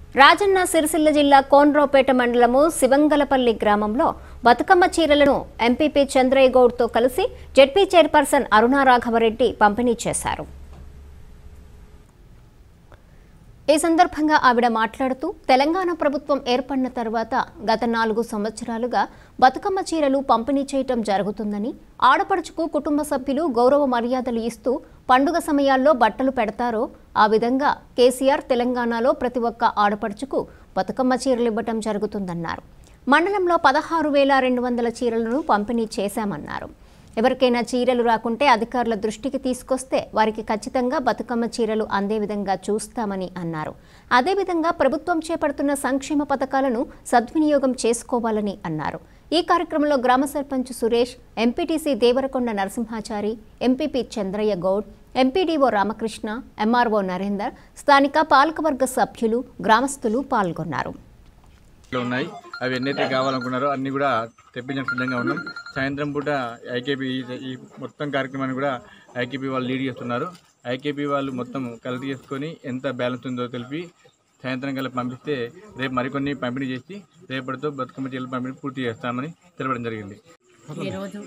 రాజన్న సిరిసిల్ల జిల్లా కోన్రావుపేట మండలము శివంగలపల్లి గ్రామంలో బతుకమ్మ చీరలను ఎంపీపీ చంద్రయ్య గౌడ్తో కలిసి జెడ్పీ చైర్పర్సన్ అరుణా రాఘవరెడ్డి పంపిణీ చేశారు ఈ సందర్భంగా ఆవిడ మాట్లాడుతూ తెలంగాణ ప్రభుత్వం ఏర్పడిన తర్వాత గత నాలుగు సంవత్సరాలుగా బతుకమ్మ చీరలు పంపిణీ చేయటం జరుగుతుందని ఆడపడుచుకు కుటుంబ సభ్యులు గౌరవ మర్యాదలు ఇస్తూ పండుగ సమయాల్లో బట్టలు పెడతారో ఆ విధంగా కేసీఆర్ తెలంగాణలో ప్రతి ఒక్క ఆడపడుచుకు బతుకమ్మ చీరలు ఇవ్వటం జరుగుతుందన్నారు మండలంలో పదహారు వేల రెండు వందల చీరలను పంపిణీ చేశామన్నారు ఎవరికైనా చీరలు రాకుంటే అధికారుల దృష్టికి తీసుకొస్తే వారికి ఖచ్చితంగా బతుకమ్మ చీరలు అందే విధంగా చూస్తామని అన్నారు అదేవిధంగా ప్రభుత్వం చేపడుతున్న సంక్షేమ పథకాలను సద్వినియోగం చేసుకోవాలని అన్నారు ఈ కార్యక్రమంలో గ్రామ sarpanch Suresh MPTC Devarakonda Narasimhachari MPP Chandraiah Goud MPDO Ramakrishna MRO Narender స్థానిక పాలకవర్గ సభ్యులు గ్రామస్తులు పాల్గొన్నారు లో ఉన్నాయి అవి ఎన్నైతే కావాలనుకున్నారో అన్ని కూడా తెప్పించడం సిద్ధంగా ఉన్నాం సాయంత్రం పూట ఐకేపీ ఈ మొత్తం కార్యక్రమాన్ని కూడా ఐకేపీ వాళ్ళు లీడ్ చేస్తున్నారు ఐకేపీ వాళ్ళు మొత్తం కలెక్ట్ చేసుకొని ఎంత బ్యాలెన్స్ ఉందో తెలిపి సాయంత్రం కల్లా పంపిస్తే రేపు మరికొన్ని పంపిణీ చేసి రేపటితో బతుకమ్మ చీరలు పంపిణీ పూర్తి చేస్తామని తెలపడం జరిగింది ఈరోజు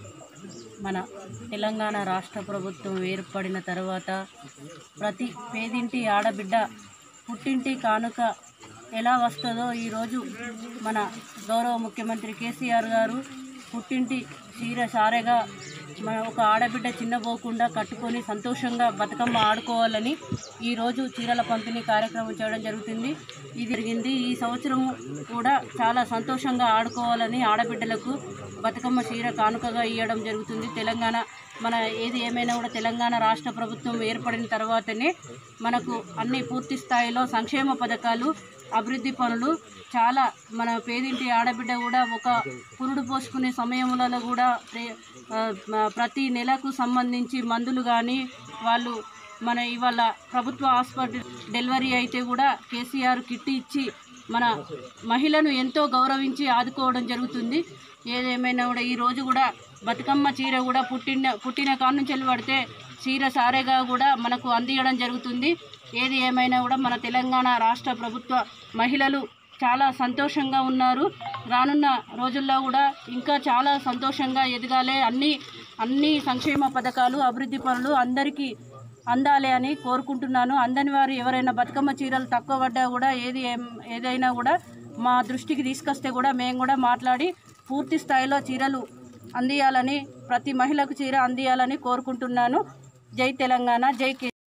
మన తెలంగాణ రాష్ట్ర ప్రభుత్వం ఏర్పడిన తర్వాత ప్రతి పేదింటి ఆడబిడ్డ పుట్టింటి కానుక ఎలా వస్తుందో ఈరోజు మన గౌరవ ముఖ్యమంత్రి కేసీఆర్ గారు పుట్టింటి చీర సారెగా మన ఒక ఆడబిడ్డ చిన్నపోకుండా కట్టుకొని సంతోషంగా బతుకమ్మ ఆడుకోవాలని ఈరోజు చీరల పంపిణీ కార్యక్రమం చేయడం జరుగుతుంది ఇది జరిగింది ఈ సంవత్సరం కూడా చాలా సంతోషంగా ఆడుకోవాలని ఆడబిడ్డలకు బతుకమ్మ చీర కానుకగా ఇవ్వడం జరుగుతుంది తెలంగాణ మన ఏది ఏమైనా కూడా తెలంగాణ రాష్ట్ర ప్రభుత్వం ఏర్పడిన తర్వాతనే మనకు అన్ని పూర్తి స్థాయిలో సంక్షేమ పథకాలు అభివృద్ధి పనులు చాలా మన పేదింటి ఆడబిడ్డ కూడా ఒక పురుడు పోసుకునే సమయంలో కూడా ప్రే- ఆ, మ- ప్రతి నెలకు సంబంధించి మందులు కానీ వాళ్ళు మన ఇవాళ ప్రభుత్వ హాస్పిటల్ డెలివరీ అయితే కూడా కేసీఆర్ కిట్ ఇచ్చి మన మహిళను ఎంతో గౌరవించి ఆదుకోవడం జరుగుతుంది ఏదేమైనా కూడా ఈ రోజు కూడా బతుకమ్మ చీర కూడా పుట్టిన పుట్టిన కాడ నుంచి వెళ్ళి పడితే చీర సారేగా కూడా మనకు అందియడం జరుగుతుంది ఏది ఏమైనా కూడా మన తెలంగాణ రాష్ట్ర ప్రభుత్వ మహిళలు చాలా సంతోషంగా ఉన్నారు రానున్న రోజుల్లో కూడా ఇంకా చాలా సంతోషంగా ఎదగాలి అన్ని అన్ని సంక్షేమ పథకాలు అభివృద్ధి పనులు అందరికీ అందాలి అని కోరుకుంటున్నాను అందని వారు ఎవరైనా బతుకమ్మ చీరలు తక్కువ పడ్డా కూడా ఏది ఏం- ఏదైనా కూడా మా దృష్టికి తీసుకొస్తే కూడా మేము కూడా మాట్లాడి పూర్తి స్థాయిలో చీరలు అందియాలని ప్రతి మహిళకు చీర అందియాలని కోరుకుంటున్నాను జై తెలంగాణ జై కే